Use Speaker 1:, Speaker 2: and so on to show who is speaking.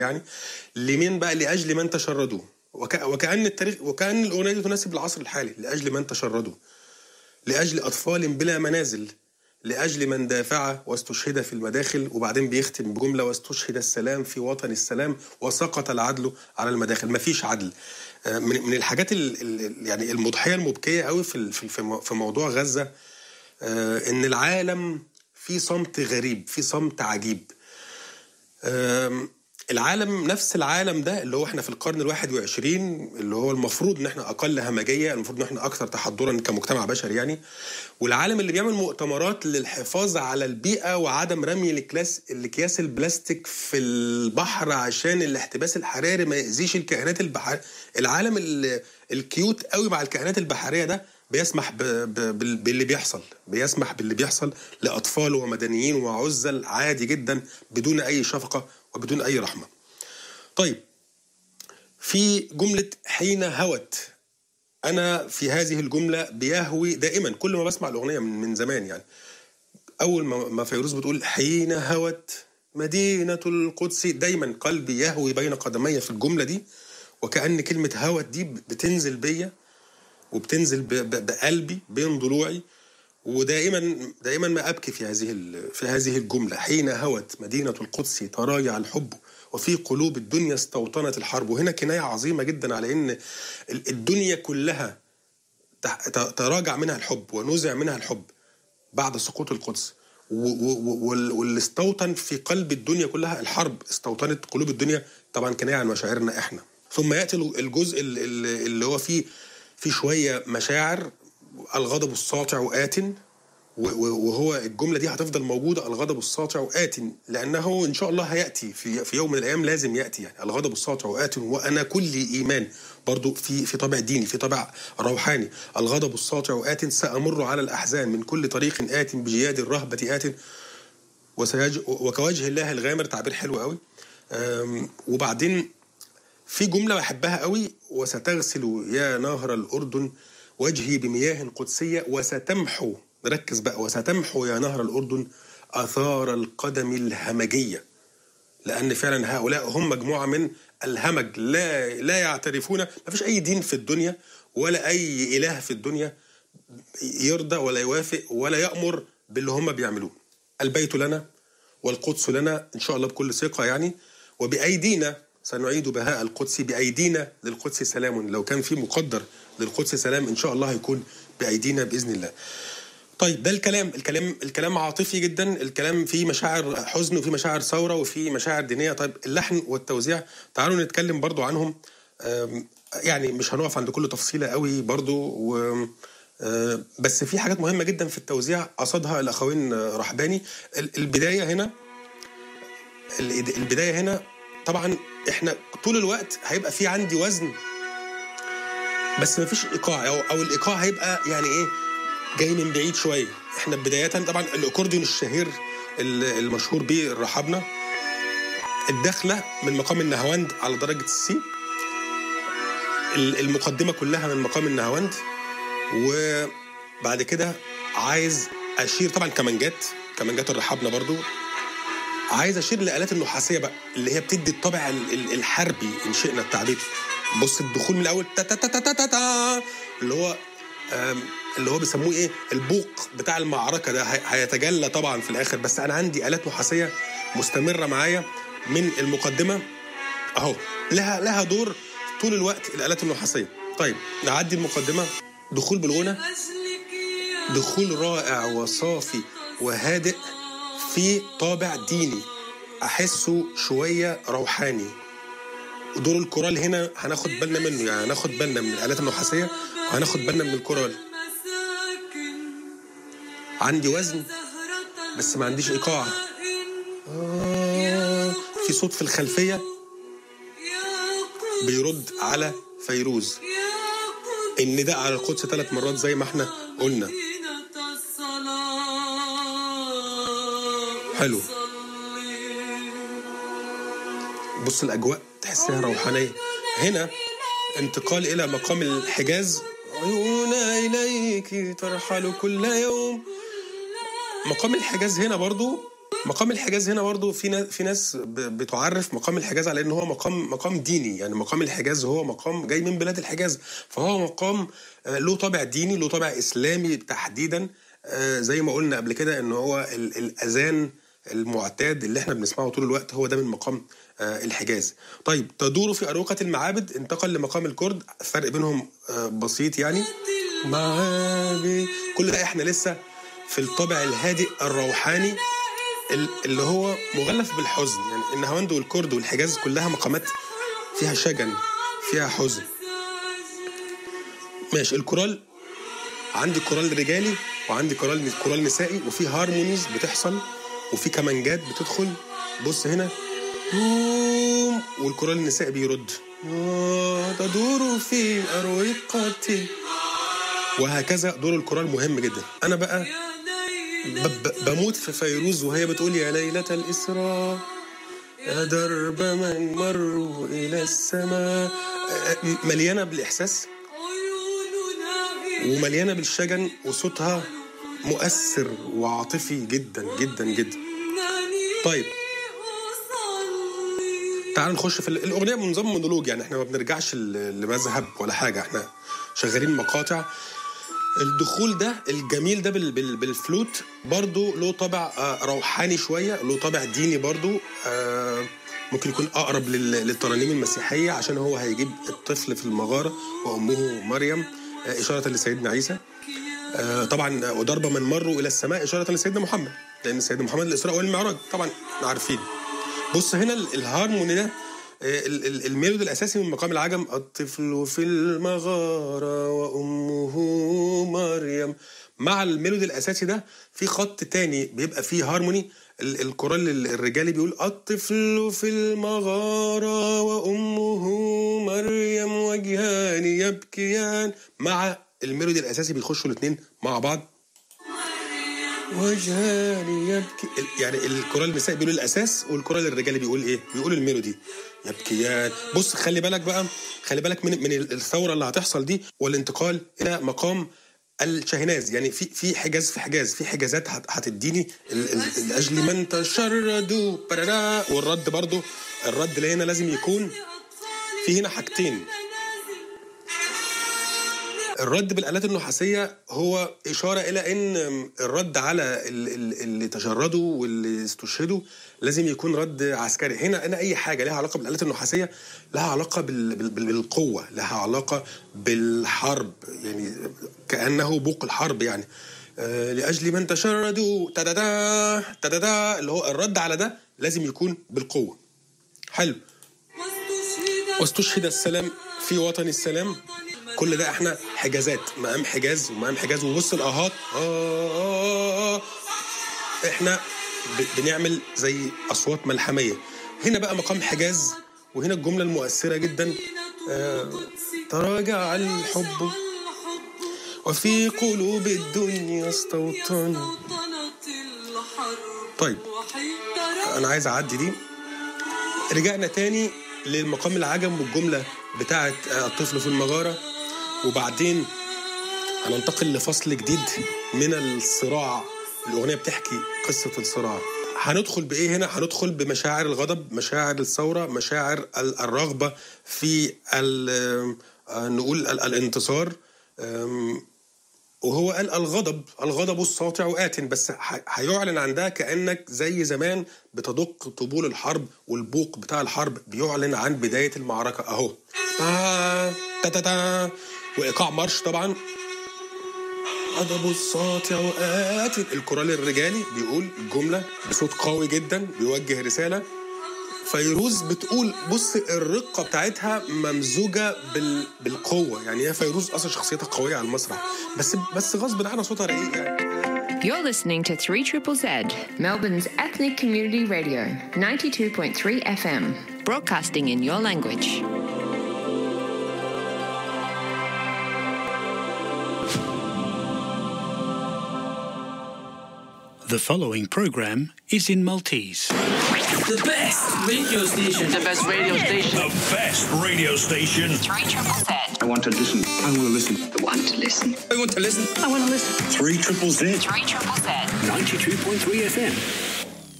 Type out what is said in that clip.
Speaker 1: يعني لمين بقى لاجل من تشردوا وك... وكان التاريخ وكان الاغنيه دي تناسب العصر الحالي لاجل من تشردوا لاجل اطفال بلا منازل لاجل من دافع واستشهد في المداخل وبعدين بيختم بجمله واستشهد السلام في وطن السلام وسقط العدل على المداخل مفيش عدل آه، من من الحاجات ال... ال... يعني المضحيه المبكيه قوي في ال- في في في موضوع غزه آه، ان العالم في صمت غريب في صمت عجيب آم، العالم نفس العالم ده اللي هو احنا في القرن الواحد وعشرين اللي هو المفروض ان احنا اقل همجيه المفروض ان احنا اكثر تحضرا كمجتمع بشري يعني والعالم اللي بيعمل مؤتمرات للحفاظ على البيئه وعدم رمي الاكياس الاكياس البلاستيك في البحر عشان الاحتباس الحراري ما يأذيش الكائنات البحريه العالم ال- الكيوت قوي مع الكائنات البحريه ده بيسمح ب... ب... بال- باللي بيحصل بيسمح باللي بيحصل لأطفال ومدنيين وعزل عادي جدا بدون أي شفقة وبدون أي رحمة طيب في جملة حين هوت أنا في هذه الجملة بيهوي دائما كل ما بسمع الأغنية من, من زمان يعني أول ما ما فيروز بتقول حين هوت مدينة القدس دايما قلبي يهوي بين قدمي في الجملة دي وكأن كلمة هوت دي بتنزل بيا وبتنزل ب- ب- بقلبي بين ضلوعي ودائما دائما ما ابكي في هذه ال- في هذه الجمله حين هوت مدينه القدس تراجع الحب وفي قلوب الدنيا استوطنت الحرب وهنا كنايه عظيمه جدا على ان ال- الدنيا كلها تح- ت- تراجع منها الحب ونزع منها الحب بعد سقوط القدس و- و- وال- واللي استوطن في قلب الدنيا كلها الحرب استوطنت قلوب الدنيا طبعا كنايه عن مشاعرنا احنا ثم ياتي الجزء ال- ال- اللي هو فيه في شويه مشاعر الغضب الساطع آت و- و- وهو الجمله دي هتفضل موجوده الغضب الساطع آت لانه ان شاء الله هياتي في في يوم من الايام لازم ياتي يعني الغضب الساطع آت وانا كل ايمان برضو في في طابع ديني في طابع روحاني الغضب الساطع آت سامر على الاحزان من كل طريق آت بجياد الرهبه آت وسيج... وكوجه الله الغامر تعبير حلو قوي أم، وبعدين في جملة بحبها قوي وستغسل يا نهر الأردن وجهي بمياه قدسية وستمحو ركز بقى وستمحو يا نهر الأردن آثار القدم الهمجية لأن فعلا هؤلاء هم مجموعة من الهمج لا لا يعترفون ما فيش أي دين في الدنيا ولا أي إله في الدنيا يرضى ولا يوافق ولا يأمر باللي هم بيعملوه البيت لنا والقدس لنا إن شاء الله بكل ثقة يعني وبأيدينا سنعيد بهاء القدس بأيدينا للقدس سلام لو كان في مقدر للقدس سلام إن شاء الله هيكون بأيدينا بإذن الله طيب ده الكلام الكلام الكلام عاطفي جدا الكلام فيه مشاعر حزن وفيه مشاعر ثوره وفيه مشاعر دينيه طيب اللحن والتوزيع تعالوا نتكلم برضو عنهم أم، يعني مش هنقف عند كل تفصيله قوي برضو و أه، بس في حاجات مهمه جدا في التوزيع قصدها الاخوين أه، رحباني ال- البدايه هنا ال- البدايه هنا طبعا احنا طول الوقت هيبقى في عندي وزن بس مفيش ايقاع او او الايقاع هيبقى يعني ايه جاي من بعيد شويه احنا بدايه طبعا الاكورديون الشهير ال- المشهور بيه الرحابنه الدخله من مقام النهاوند على درجه السي ال- المقدمه كلها من مقام النهاوند وبعد كده عايز اشير طبعا كمانجات كمانجات الرحابنه برضو عايز اشير للالات النحاسيه بقى اللي هي بتدي الطابع ال- ال- الحربي ان شئنا التعبير بص الدخول من الاول تا تا تا تا تا تا تا اللي هو آم، اللي هو بيسموه ايه البوق بتاع المعركه ده هي- هيتجلى طبعا في الاخر بس انا عندي الات نحاسيه مستمره معايا من المقدمه اهو لها لها دور طول الوقت الالات النحاسيه طيب نعدي المقدمه دخول بالغنى دخول رائع وصافي وهادئ في طابع ديني احسه شويه روحاني دور الكورال هنا هناخد بالنا منه يعني هناخد بالنا من الالات النحاسيه وهناخد بالنا من الكورال عندي وزن بس ما عنديش ايقاع آه، في صوت في الخلفيه بيرد على فيروز النداء على القدس ثلاث مرات زي ما احنا قلنا حلو بص الاجواء تحسها روحانيه هنا انتقال الى مقام الحجاز عيونا اليك ترحل كل يوم مقام الحجاز هنا برضو مقام الحجاز هنا برضو في ناس في ناس ب- بتعرف مقام الحجاز على ان هو مقام مقام ديني يعني مقام الحجاز هو مقام جاي من بلاد الحجاز فهو مقام آه، له طابع ديني له طابع اسلامي تحديدا آه، زي ما قلنا قبل كده ان هو ال- الاذان المعتاد اللي احنا بنسمعه طول الوقت هو ده من مقام آه، الحجاز طيب تدور في أروقة المعابد انتقل لمقام الكرد فرق بينهم آه، بسيط يعني معابد كل ده احنا لسه في الطابع الهادئ الروحاني ال- اللي هو مغلف بالحزن يعني النهاوند والكرد والحجاز كلها مقامات فيها شجن فيها حزن ماشي الكورال عندي كورال رجالي وعندي كورال كورال نسائي وفي هارمونيز بتحصل وفي كمانجات بتدخل بص هنا يوم والكورال النسائي بيرد آه، تدور في أروقتي وهكذا دور الكورال مهم جدا انا بقى ب- ب- بموت في فيروز وهي بتقول يا ليلة الإسراء يا درب من مروا إلى السماء آه، مليانة بالإحساس ومليانة بالشجن وصوتها مؤثر وعاطفي جدا جدا جدا طيب تعال نخش في ال- الأغنية بنظام مونولوج يعني احنا ما بنرجعش ل- لمذهب ولا حاجة احنا شغالين مقاطع الدخول ده الجميل ده بال بال بالفلوت برضو له طابع آه، روحاني شوية له طابع ديني برضو آه، ممكن يكون أقرب لل- للترانيم المسيحية عشان هو هيجيب الطفل في المغارة وأمه مريم آه، إشارة لسيدنا عيسى آه، طبعا آه، وضرب من مروا إلى السماء إشارة لسيدنا محمد لأن سيدنا محمد الإسراء والمعراج طبعا احنا عارفين بص هنا ال- الهارموني ده آه، ال- ال- الميلود الاساسي من مقام العجم الطفل في المغاره وامه مريم مع الميلود الاساسي ده في خط تاني بيبقى فيه هارموني ال- الكورال ال- الرجالي بيقول الطفل في المغاره وامه مريم وجهان يبكيان مع الميلودي الاساسي بيخشوا الاثنين مع بعض وجهان يبكي ال- يعني الكورال النسائي بيقول الاساس والكورال الرجالي بيقول ايه؟ بيقول الميلودي يبكيان بص خلي بالك بقى خلي بالك من من الثوره اللي هتحصل دي والانتقال الى مقام الشاهناز يعني في في حجاز في حجاز في حجازات هت- هتديني ال- ال- لاجل من تشردوا برارا والرد برضو الرد اللي هنا لازم يكون في هنا حاجتين الرد بالآلات النحاسية هو إشارة إلى أن الرد على ال- ال- اللي تشردوا واللي استشهدوا لازم يكون رد عسكري هنا أنا أي حاجة لها علاقة بالآلات النحاسية لها علاقة بال- بال- بال- بالقوة لها علاقة بالحرب يعني كأنه بوق الحرب يعني آه، لأجل من تشردوا تدادا تدادا اللي هو الرد على ده لازم يكون بالقوة حلو واستشهد السلام في وطن السلام كل ده احنا حجازات مقام حجاز ومقام حجاز وبص الاهات آه آه آه. احنا ب- بنعمل زي اصوات ملحميه هنا بقى مقام حجاز وهنا الجمله المؤثره جدا آه تراجع الحب وفي قلوب الدنيا استوطن طيب انا عايز اعدي دي رجعنا تاني للمقام العجم والجملة بتاعت آه، الطفل في المغارة وبعدين هننتقل لفصل جديد من الصراع الأغنية بتحكي قصة الصراع هندخل بإيه هنا؟ هندخل بمشاعر الغضب مشاعر الثورة مشاعر ال- الرغبة في ال- آه، نقول ال- الانتصار آم، وهو قال الغضب الغضب الساطع آت بس ح- هيعلن عن ده كأنك زي زمان بتدق طبول الحرب والبوق بتاع الحرب بيعلن عن بداية المعركة أهو تا تا تا تا وإيقاع مارش طبعا غضب الساطع آت الكورال الرجالي بيقول الجملة بصوت قوي جدا بيوجه رسالة فيروز بتقول بص الرقة بتاعتها ممزوجة بال... بالقوة يعني هي فيروز أصلا شخصيتها قوية على المسرح بس بس غصب عنها صوتها رقيق يعني
Speaker 2: You're listening to 3 Triple Z, Melbourne's ethnic community radio, 92.3 FM, broadcasting in your language.
Speaker 3: The following program is in Maltese.
Speaker 4: The best radio station.
Speaker 5: The best radio station.
Speaker 6: The best radio station.
Speaker 2: 3 Triple Z.
Speaker 7: I want to listen. I want to listen.
Speaker 2: Want to listen?
Speaker 4: I want to listen.
Speaker 2: I want to listen.
Speaker 6: 3 triple Z.
Speaker 2: 3 Triple Z.
Speaker 3: 92.3 FM.